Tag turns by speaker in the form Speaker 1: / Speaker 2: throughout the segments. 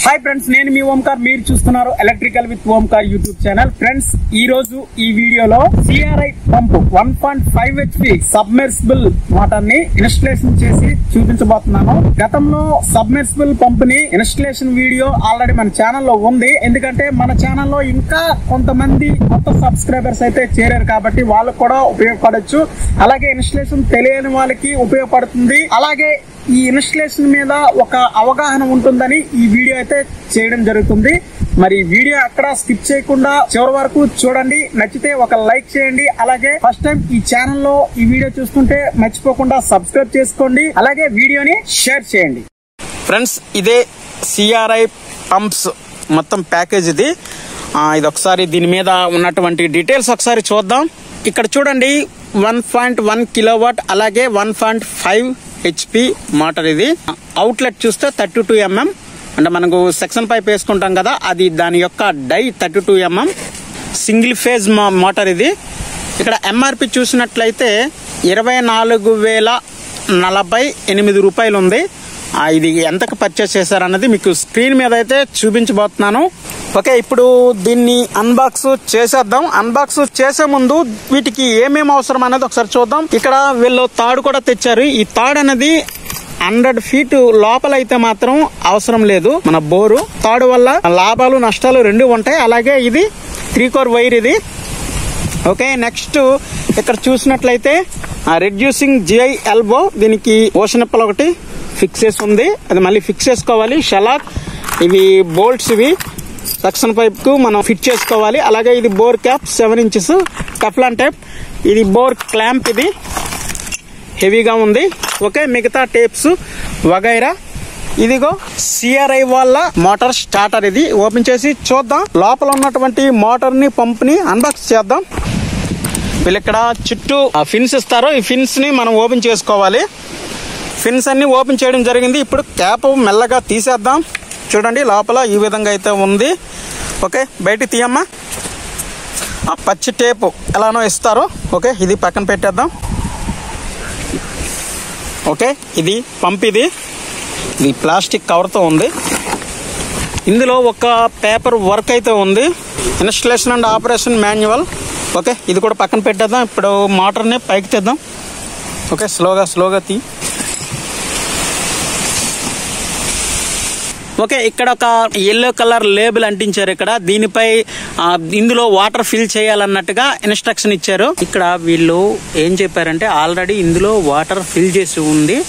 Speaker 1: hi friends నేను మీ ఓంకార్ మీరు చూస్తున్నారు electrical with Omkar YouTube channel friends ఈ రోజు ఈ వీడియోలో CRI pump one point five HP submersible motor ని ఇన్స్టలేషన్ చేసి చూపించబోతున్నాను గతంలో సబ్మెర్సిబుల్ పంప్ ని ఇన్స్టలేషన్ వీడియో ఆల్రెడీ మన ఛానల్లో ఉంది ఎందుకంటే మన ఛానల్లో ఇంకా కొంతమంది కొత్త సబ్స్క్రైబర్స్ అయితే చేరారు కాబట్టి వాళ్ళకు కూడా ఉపయోగపడొచ్చు అలాగే ఇన్స్టలేషన్ తెలియని వాళ్ళకి ఉపయోగపడుతుంది అలాగే ఈ ఇన్స్టలేషన్ మీద ఒక అవగాహన ఉంటుందని ఈ వీడియో అయితే చేయడం జరుగుతుంది మరి ఈ వీడియో అక్కడ స్కిప్ చేయకుండా చివరి వరకు చూడండి నచ్చితే ఒక లైక్ చేయండి అలాగే ఫస్ట్ టైం ఈ ఛానల్లో ఈ వీడియో చూస్తుంటే మర్చిపోకుండా సబ్స్క్రైబ్ చేసుకోండి అలాగే వీడియోని షేర్ చేయండి ఫ్రెండ్స్ ఇదే సిఆర్ఐ పంప్స్ మొత్తం ప్యాకేజ్ ఇది ఆ, ఇది ఒకసారి దీని మీద ఉన్నటువంటి డీటెయిల్స్ ఒకసారి చూద్దాం ఇక్కడ చూడండి వన్ పాయింట్ వన్ కిలోవాట్ అలాగే one point five HP motor ఇది అవుట్లెట్ చూస్తే థర్టీ టూ ఎంఎం అంటే మనకు సెక్షన్ పైప్ వేసుకుంటాం కదా అది దాని యొక్క dia thirty two MM single phase motor ఇది ఇక్కడ ఎంఆర్పి చూసినట్లయితే ఇరవై నాలుగు వేల నలభై ఎనిమిది రూపాయలు ఉంది ఆ, ఇది ఎంతకు పర్చేస్ చేశారన్నది మీకు స్క్రీన్ మీద అయితే చూపించబోతున్నాను ఓకే ఇప్పుడు దీన్ని అన్బాక్స్ చేసేద్దాం అన్బాక్స్ చేసే ముందు వీటికి ఏమేమి అవసరం అనేది ఒకసారి చూద్దాం ఇక్కడ వీళ్ళు తాడు కూడా తెచ్చారు ఈ తాడు అనేది హండ్రెడ్ ఫీట్ లోపల అయితే మాత్రం అవసరం లేదు మన బోరు తాడు వల్ల లాభాలు నష్టాలు రెండు ఉంటాయి అలాగే ఇది త్రీ కోర్ వైర్ ఇది ఓకే నెక్స్ట్ ఇక్కడ చూసినట్లయితే రెడ్యూసింగ్ జిఐ ఎల్బో దీనికి ఓషనప్పలు ఒకటి ఫిక్స్ చేసి ఉంది అది మళ్ళీ ఫిక్స్ చేసుకోవాలి షలాక్ ఇవి బోల్ట్స్ ఇవి సక్షన్ పైప్ కు మనం ఫిట్ చేసుకోవాలి అలాగే ఇది బోర్ క్యాప్ సెవెన్ ఇంచెస్ కఫ్లాన్ టైప్ ఇది బోర్ క్లాంప్ ఇది హెవీగా ఉంది ఓకే మిగతా టేప్స్ వగైరా ఇదిగో సిఆర్ఐ వాళ్ళ మోటార్ స్టార్టర్ ఇది ఓపెన్ చేసి చూద్దాం లోపల ఉన్నటువంటి మోటార్ ని పంప్ ని అన్బాక్స్ చేద్దాం వీళ్ళు ఇక్కడ చుట్టూ ఫిన్స్ ఇస్తారు ఈ ఫిన్స్ ని మనం ఓపెన్ చేసుకోవాలి ఫిన్స్ అన్ని ఓపెన్ చేయడం జరిగింది ఇప్పుడు క్యాప్ మెల్లగా తీసేద్దాం చూడండి లోపల ఈ విధంగా అయితే ఉంది ఓకే బయట తీయమ్మా ఆ పచ్చి టేపు ఎలానో ఇస్తారు ఓకే ఇది పక్కన పెట్టేద్దాం ఓకే ఇది పంప్ ఇది ఇది ప్లాస్టిక్ కవర్తో ఉంది ఇందులో ఒక పేపర్ వర్క్ అయితే ఉంది installation and operation manual okay ఇది కూడా పక్కన పెట్టేద్దాం ఇప్పుడు మోటార్ని పైకి తెద్దాం ఓకే స్లోగా స్లోగా తీ ఓకే ఇక్కడ ఒక ఎల్లో కలర్ లేబుల్ అంటించారు ఇక్కడ దీనిపై ఆ, ఇందులో వాటర్ ఫిల్ చేయాలన్నట్టుగా ఇన్స్ట్రక్షన్ ఇచ్చారు ఇక్కడ వీళ్ళు ఏం చెప్పారంటే ఆల్రెడీ ఇందులో వాటర్ ఫిల్ చేసి ఉంది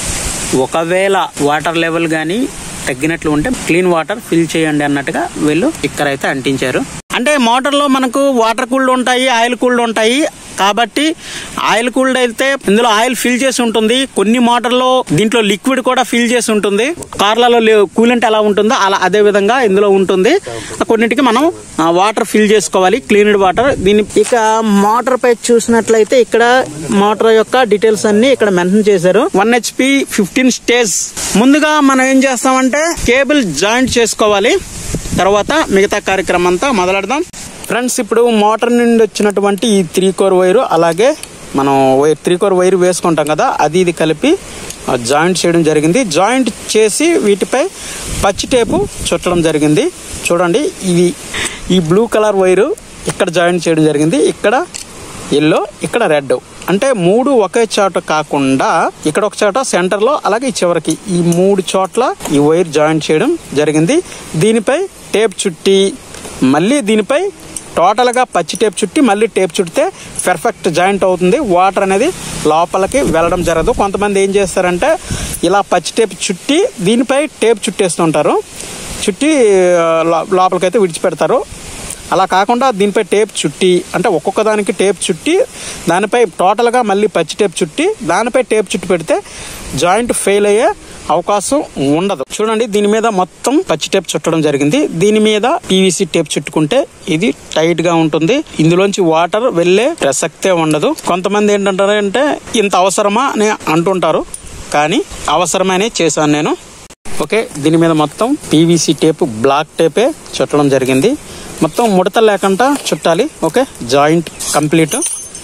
Speaker 1: ఒకవేళ వాటర్ లెవెల్ కానీ తగ్గినట్లు ఉంటే క్లీన్ వాటర్ ఫిల్ చేయండి అన్నట్టుగా వీళ్ళు ఇక్కడ అయితే అంటించారు అంటే మోటార్లో మనకు వాటర్ కూల్డ్ ఉంటాయి ఆయిల్ కూల్డ్ ఉంటాయి కాబట్టి ఆయిల్ కూల్డ్ అయితే ఇందులో ఆయిల్ ఫిల్ చేసి ఉంటుంది కొన్ని మోటార్లో దీంట్లో లిక్విడ్ కూడా ఫిల్ చేసి ఉంటుంది కార్లలో కూలెంట్ ఎలా ఉంటుందో అలా అదే విధంగా ఇందులో ఉంటుంది కొన్నిటికి మనం వాటర్ ఫిల్ చేసుకోవాలి క్లీన్డ్ వాటర్ దీని ఇక మోటార్ పై చూసినట్లయితే ఇక్కడ మోటార్ యొక్క డీటెయిల్స్ అన్ని ఇక్కడ మెన్షన్ చేశారు వన్ హెచ్పి ఫిఫ్టీన్ స్టేజ్ ముందుగా మనం ఏం చేస్తామంటే కేబుల్ జాయింట్ చేసుకోవాలి తర్వాత మిగతా కార్యక్రమం అంతా మొదలెడదాం ఫ్రెండ్స్ ఇప్పుడు మోటార్ నుండి వచ్చినటువంటి ఈ త్రీ కోర్ వైరు అలాగే మనం వైర్ త్రీ కోర్ వైర్ వేసుకుంటాం కదా అది ఇది కలిపి ఆ, జాయింట్ చేయడం జరిగింది జాయింట్ చేసి వీటిపై పచ్చి టేపు చుట్టడం జరిగింది చూడండి ఇది ఈ బ్లూ కలర్ వైరు ఇక్కడ జాయింట్ చేయడం జరిగింది ఇక్కడ ఎల్లో ఇక్కడ రెడ్ అంటే మూడు ఒకే చోట కాకుండా ఇక్కడ ఒక చోట సెంటర్ లో అలాగే ఈ చివరికి ఈ మూడు చోట్ల ఈ వైర్ జాయింట్ చేయడం జరిగింది దీనిపై టేప్ చుట్టి మళ్ళీ దీనిపై టోటల్ గా పచ్చి టేప్ చుట్టి మళ్ళీ టేప్ చుట్టితే పెర్ఫెక్ట్ జాయింట్ అవుతుంది వాటర్ అనేది లోపలికి వెళ్ళడం జరగదు కొంతమంది ఏం చేస్తారంటే ఇలా పచ్చి టేప్ చుట్టి దీనిపై టేప్ చుట్టేస్తుంటారు చుట్టి ఆ, లో- లోపలికైతే విడిచిపెడతారు అలా కాకుండా దీనిపై టేప్ చుట్టి అంటే ఒక్కొక్క దానికి టేప్ చుట్టి దానిపై టోటల్గా మళ్ళీ పచ్చి టేప్ చుట్టి దానిపై టేప్ చుట్టి పెడితే జాయింట్ ఫెయిల్ అయ్యే అవకాశం ఉండదు చూడండి దీని మీద మొత్తం పచ్చి టేప్ చుట్టడం జరిగింది దీని మీద పీవీసీ టేప్ చుట్టుకుంటే ఇది టైట్ గా ఉంటుంది ఇందులోంచి వాటర్ వెళ్లే ప్రసక్తే ఉండదు కొంతమంది ఏంటంటారంటే ఇంత అవసరమా అని అంటుంటారు కానీ అవసరమనే చేశాను నేను ఓకే దీని మీద మొత్తం పీవీసీ టేప్ బ్లాక్ టేపే చుట్టడం జరిగింది మొత్తం ముడత లేకుండా చుట్టాలి okay joint complete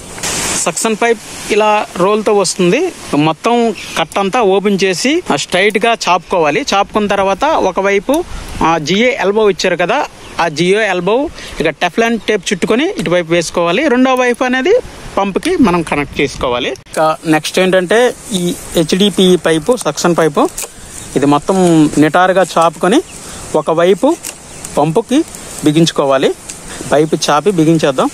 Speaker 1: suction pipe ఇలా రోల్తో వస్తుంది మొత్తం కట్ అంతా ఓపెన్ చేసి స్ట్రైట్ గా చాపుకోవాలి చాపుకున్న తర్వాత ఒకవైపు
Speaker 2: ఆ జిఏ ఎల్బో ఇచ్చారు కదా ఆ జియో ఎల్బో ఇక టెఫ్లాన్ టేప్ చుట్టుకొని ఇటువైపు వేసుకోవాలి రెండో వైపు అనేది పంప్కి మనం కనెక్ట్ చేసుకోవాలి ఇక నెక్స్ట్ ఏంటంటే ఈ హెచ్డిపి పైపు సక్షన్ పైపు ఇది మొత్తం నిటారుగా చాపుకొని ఒకవైపు పంపుకి బిగించుకోవాలి పైపు చాపి బిగించేద్దాం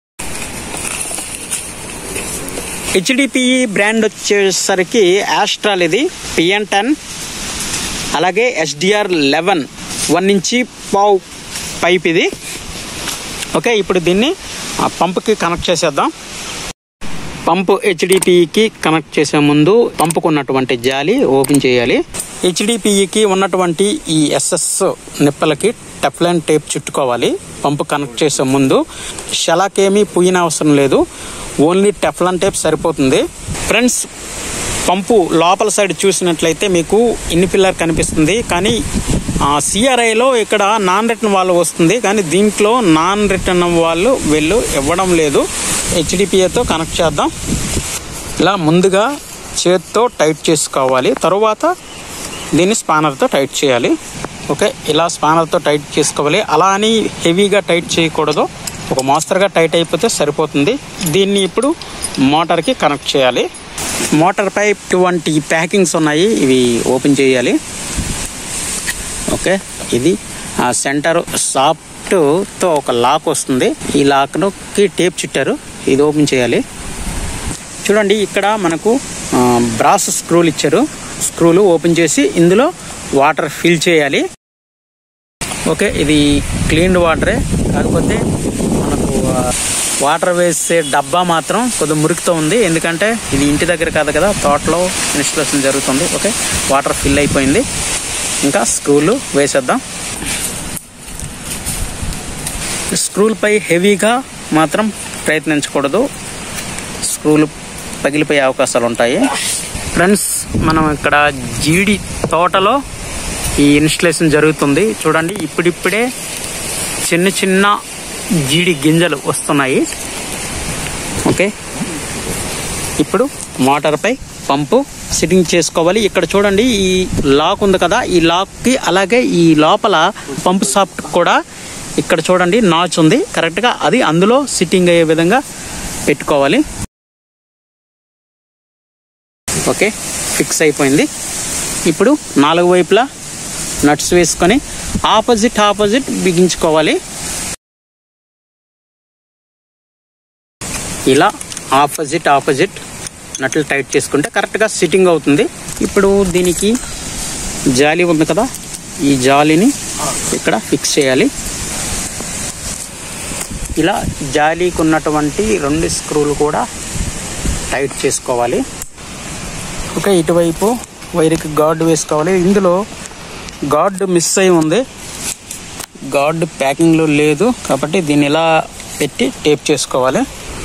Speaker 2: హెచ్డిపిఈ బ్రాండ్ వచ్చేసరికి యాస్ట్రాల్ ఇది పిఎన్ టెన్ అలాగే ఎస్డిఆర్ లెవెన్ వన్ ఇంచి పావు పైప్ ఇది ఓకే ఇప్పుడు దీన్ని ఆ పంపుకి కనెక్ట్ చేసేద్దాం పంపు హెచ్డిపిఈకి కనెక్ట్ చేసే ముందు పంపుకు ఉన్నటువంటి జాలి ఓపెన్ చేయాలి హెచ్డిపిఈకి ఉన్నటువంటి ఈ ఎస్ఎస్ నిప్పలకి టెఫ్లైన్ టేప్ చుట్టుకోవాలి పంపు కనెక్ట్ చేసే ముందు షలాకేమీ పుయ్యన అవసరం లేదు ఓన్లీ టెఫ్లాన్ టేప్ సరిపోతుంది ఫ్రెండ్స్ పంపు లోపల సైడ్ చూసినట్లయితే మీకు ఇన్ని పిల్లర్ కనిపిస్తుంది కానీ సిఆర్ఐలో ఇక్కడ నాన్ రిటర్న్ వాళ్ళు వస్తుంది కానీ దీంట్లో నాన్ రిటర్న్ వాళ్ళు వీళ్ళు ఇవ్వడం లేదు హెచ్డిపిఏతో కనెక్ట్ చేద్దాం ఇలా ముందుగా చేత్తో టైట్ చేసుకోవాలి తరువాత దీన్ని స్పానర్తో టైట్ చేయాలి ఓకే ఇలా స్పానర్తో టైట్ చేసుకోవాలి అలా అని హెవీగా టైట్ చేయకూడదు ఒక మోస్తరుగా టైట్ అయిపోతే సరిపోతుంది దీన్ని ఇప్పుడు మోటార్కి కనెక్ట్ చేయాలి మోటార్ పై ఇటువంటి ప్యాకింగ్స్ ఉన్నాయి ఇవి ఓపెన్ చేయాలి ఓకే ఇది ఆ సెంటర్ సాఫ్ట్తో ఒక లాక్ వస్తుంది ఈ లాక్కి టేప్ చుట్టారు ఇది ఓపెన్ చేయాలి చూడండి ఇక్కడ మనకు బ్రాస్ స్క్రూలు ఇచ్చారు స్క్రూలు ఓపెన్ చేసి ఇందులో వాటర్ ఫిల్ చేయాలి ఓకే ఇది క్లీన్డ్ వాటరే కాకపోతే మనకు ఆ, వాటర్ వేసే డబ్బా మాత్రం కొద్దిగా మురికితో ఉంది ఎందుకంటే ఇది ఇంటి దగ్గర కాదు కదా తోటలో ఇన్స్టలేషన్ జరుగుతుంది ఓకే వాటర్ ఫిల్ అయిపోయింది ఇంకా స్క్రూలు వేసేద్దాం స్క్రూలపై హెవీగా మాత్రం ప్రయత్నించకూడదు స్క్రూలు పగిలిపోయే అవకాశాలు ఉంటాయి ఫ్రెండ్స్ మనం ఇక్కడ జీడి తోటలో ఈ ఇన్స్టలేషన్ జరుగుతుంది చూడండి ఇప్పుడిప్పుడే చిన్న చిన్న జీడి గింజలు వస్తున్నాయి ఓకే ఇప్పుడు మోటార్పై పంపు సిట్టింగ్ చేసుకోవాలి ఇక్కడ చూడండి ఈ లాక్ ఉంది కదా ఈ లాక్కి అలాగే ఈ లోపల పంపు సాఫ్ట్ కూడా ఇక్కడ చూడండి నాచ్ ఉంది కరెక్ట్గా అది అందులో సిట్టింగ్ అయ్యే విధంగా పెట్టుకోవాలి ఓకే ఫిక్స్ అయిపోయింది ఇప్పుడు నాలుగు వైపులా నట్స్ వేసుకొని ఆపోజిట్ ఆపోజిట్ బిగించుకోవాలి ఇలా ఆపోజిట్ ఆపోజిట్ నట్లు టైట్ చేసుకుంటే కరెక్ట్గా సిట్టింగ్ అవుతుంది ఇప్పుడు దీనికి జాలి ఉంది కదా ఈ జాలిని ఇక్కడ ఫిక్స్ చేయాలి ఇలా జాలీకి ఉన్నటువంటి రెండు స్క్రూలు కూడా టైట్ చేసుకోవాలి ఓకే ఇటువైపు వైర్కి గార్డు వేసుకోవాలి ఇందులో గార్డు మిస్ అయి ఉంది గార్డు ప్యాకింగ్లో లేదు కాబట్టి దీన్ని ఇలా పెట్టి టేప్ చేసుకోవాలి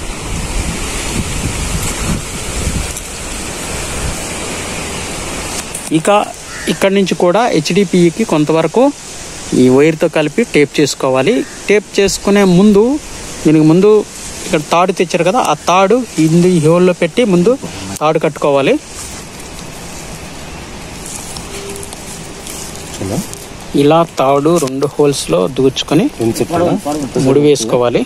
Speaker 2: ఇక ఇక్కడి నుంచి కూడా హెచ్డిపిఈకి కొంతవరకు ఈ వైర్తో కలిపి టేప్ చేసుకోవాలి టేప్ చేసుకునే ముందు దీనికి ముందు ఇక్కడ తాడు తెచ్చారు కదా ఆ తాడు ఇందు ఈ హోల్లో పెట్టి ముందు తాడు కట్టుకోవాలి ఇలా తాడు రెండు హోల్స్ లో దూచుకొని ముడి వేసుకోవాలి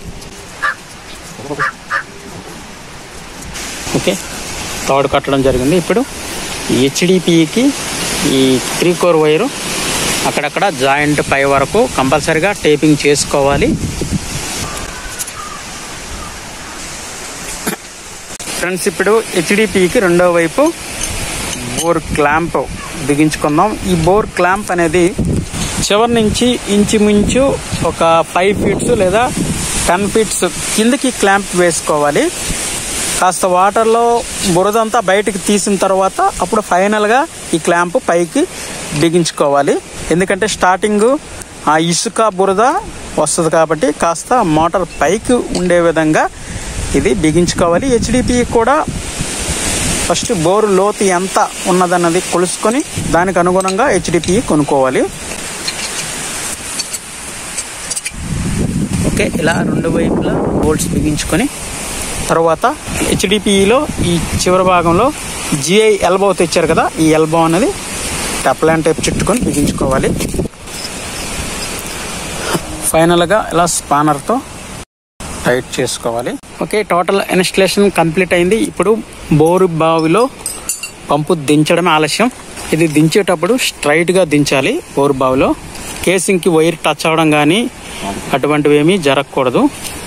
Speaker 2: ఓకే తాడు కట్టడం జరిగింది ఇప్పుడు హెచ్డిపికి ఈ త్రీ కోర్ వైరు అక్కడక్కడ జాయింట్ పై వరకు కంపల్సరిగా టేపింగ్ చేసుకోవాలి ఫ్రెండ్స్ ఇప్పుడు హెచ్డిపికి రెండో వైపు బోర్ క్లాంప్ బిగించుకుందాం ఈ బోర్ క్లాంప్ అనేది చివరి నుంచి ఇంచుమించు ఒక ఫైవ్ ఫీట్స్ లేదా టెన్ ఫీట్స్ కిందకి క్లాంప్ వేసుకోవాలి కాస్త వాటర్లో బురదంతా బయటకు తీసిన తర్వాత అప్పుడు ఫైనల్గా ఈ క్లాంప్ పైకి బిగించుకోవాలి ఎందుకంటే స్టార్టింగ్ ఆ ఇసుక బురద వస్తుంది కాబట్టి కాస్త మోటార్ పైకి ఉండే విధంగా ఇది బిగించుకోవాలి హెచ్డిపి కూడా ఫస్ట్ బోరు లోతు ఎంత ఉన్నదన్నది కొలుసుకొని దానికి అనుగుణంగా హెచ్డిపి కొనుక్కోవాలి ఓకే ఇలా రెండు వైపులా బోల్ట్స్ బిగించుకొని తర్వాత హెచ్డిపిఈలో ఈ చివరి భాగంలో జిఐ ఎల్బో తెచ్చారు కదా ఈ ఎల్బో అనేది టప్లాన్ టైప్ చుట్టుకొని బిగించుకోవాలి ఫైనల్ గా ఇలా స్పానర్ తో టైట్ చేసుకోవాలి ఓకే టోటల్ ఇన్స్టలేషన్ కంప్లీట్ అయింది ఇప్పుడు బోరు బావిలో పంపు దించడం ఆలస్యం ఇది దించేటప్పుడు స్ట్రైట్ గా దించాలి బోరు బావిలో కేసింగ్ కి వైర్ టచ్ అవడం కానీ అటువంటివి ఏమీ జరగకూడదు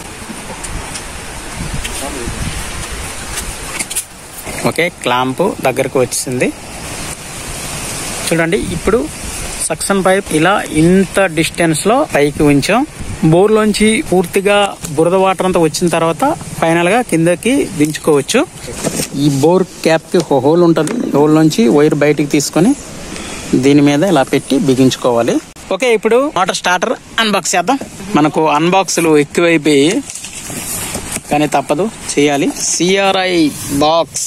Speaker 2: ఓకే క్లాంప్ దగ్గరకు వచ్చింది చూడండి ఇప్పుడు సక్షన్ పైప్ ఇలా ఇంత డిస్టెన్స్ లో పైకి ఉంచాం బోర్లోంచి పూర్తిగా బురద వాటర్ అంతా వచ్చిన తర్వాత ఫైనల్ గా కిందకి దించుకోవచ్చు ఈ బోర్ క్యాప్ కి ఒక హోల్ ఉంటుంది హోల్ నుంచి వైర్ బయటికి తీసుకొని దీని మీద ఇలా పెట్టి బిగించుకోవాలి ఓకే ఇప్పుడు వాటర్ స్టార్టర్ అన్బాక్స్ చేద్దాం మనకు అన్బాక్స్లు ఎక్కువైపోయి కానీ తప్పదు చేయాలి సిఆర్ఐ బాక్స్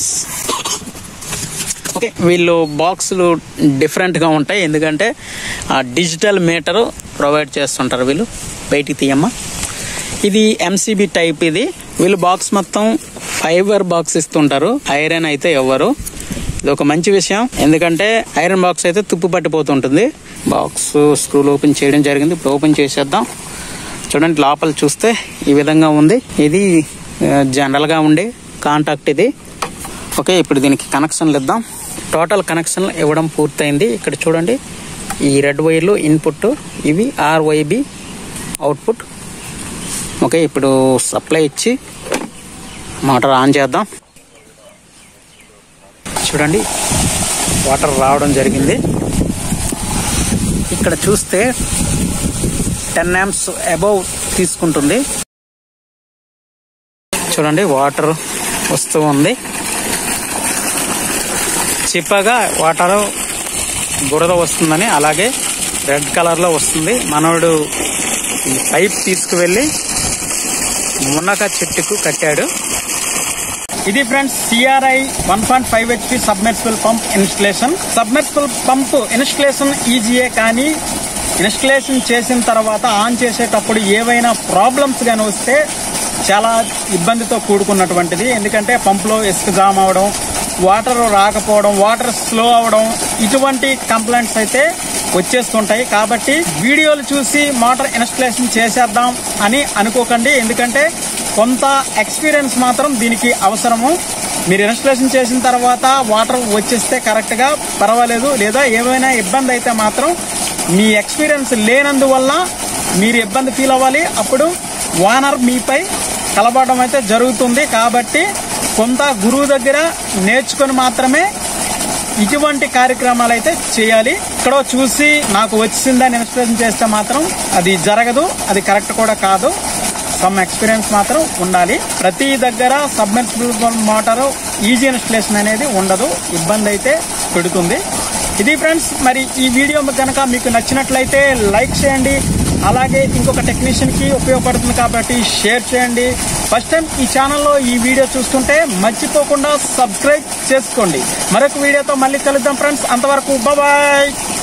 Speaker 2: ఓకే వీళ్ళు బాక్సులు డిఫరెంట్గా ఉంటాయి ఎందుకంటే ఆ డిజిటల్ మీటర్ ప్రొవైడ్ చేస్తుంటారు వీళ్ళు బయటికి తీయమ్మా ఇది ఎంసీబీ టైప్ ఇది వీళ్ళు బాక్స్ మొత్తం ఫైబర్ బాక్స్ ఇస్తుంటారు ఐరన్ అయితే ఇవ్వరు ఇది ఒక మంచి విషయం ఎందుకంటే ఐరన్ బాక్స్ అయితే తుప్పు పట్టిపోతుంటుంది బాక్స్ స్క్రూలు ఓపెన్ చేయడం జరిగింది ఇప్పుడు ఓపెన్ చేసేద్దాం చూడండి లోపల చూస్తే ఈ విధంగా ఉంది ఇది ఆ, జనరల్ గా ఉండే కాంటాక్ట్ ఇది ఓకే ఇప్పుడు దీనికి కనెక్షన్లు ఇద్దాం టోటల్ కనెక్షన్ ఇవ్వడం పూర్తయింది ఇక్కడ చూడండి ఈ రెడ్ వైర్లు ఇన్పుట్ ఇవి ఆర్వైబి అవుట్పుట్ ఓకే ఇప్పుడు సప్లై ఇచ్చి మోటార్ ఆన్ చేద్దాం చూడండి వాటర్ రావడం జరిగింది ఇక్కడ చూస్తే టెన్ యామ్స్ అబౌవ్ తీసుకుంటుంది చూడండి వాటర్ వస్తూ ఉంది చిప్పగా వాటర్ బురద వస్తుందని అలాగే రెడ్ కలర్ లో వస్తుంది మనోడు ఈ పైప్ తీసుకువెళ్ళి మునక చెట్టుకు కట్టాడు
Speaker 1: ఇది friends CRI one point five HP submersible pump installation submersible pump installation ఈజీయే కానీ ఇన్స్టలేషన్ చేసిన తర్వాత ఆన్ చేసేటప్పుడు ఏవైనా ప్రాబ్లమ్స్ గాని వస్తే చాలా ఇబ్బందితో కూడుకున్నటువంటిది ఎందుకంటే పంపులో ఇసుక జామ్ అవడం వాటర్ రాకపోవడం వాటర్ స్లో అవడం ఇటువంటి కంప్లైంట్స్ అయితే వచ్చేస్తుంటాయి కాబట్టి వీడియోలు చూసి మోటార్ ఇన్స్టలేషన్ చేసేద్దాం అని అనుకోకండి ఎందుకంటే కొంత ఎక్స్పీరియన్స్ మాత్రం దీనికి అవసరము మీరు ఇన్స్టలేషన్ చేసిన తర్వాత వాటర్ వచ్చేస్తే కరెక్ట్ గా పర్వాలేదు లేదా ఏమైనా ఇబ్బంది అయితే మాత్రం మీ ఎక్స్పీరియన్స్ లేనందువల్ల మీరు ఇబ్బంది ఫీల్ అవ్వాలి అప్పుడు వానర్ మీపై కలబడడం అయితే జరుగుతుంది కాబట్టి కొంత గురువు దగ్గర నేర్చుకొని మాత్రమే ఇటువంటి కార్యక్రమాలు అయితే చేయాలి ఇక్కడ చూసి నాకు వచ్చిందని ఇన్స్పిరేషన్ చేస్తే మాత్రం అది జరగదు అది కరెక్ట్ కూడా కాదు సమ్ ఎక్స్పీరియన్స్ మాత్రం ఉండాలి ప్రతి దగ్గర సబ్మెర్సిబుల్ మోటార్ ఈజీ ఇన్స్టలేషన్ అనేది ఉండదు ఇబ్బంది అయితే పెడుతుంది ఇది ఫ్రెండ్స్ మరి ఈ వీడియో కనుక మీకు నచ్చినట్లయితే లైక్ చేయండి అలాగే ఇంకొక టెక్నీషియన్ కి ఉపయోగపడుతుంది కాబట్టి షేర్ చేయండి ఫస్ట్ టైం ఈ ఛానల్లో ఈ వీడియో చూస్తుంటే మర్చిపోకుండా సబ్స్క్రైబ్ చేసుకోండి మరొక వీడియోతో మళ్ళీ కలుద్దాం ఫ్రెండ్స్ అంతవరకు బాయ్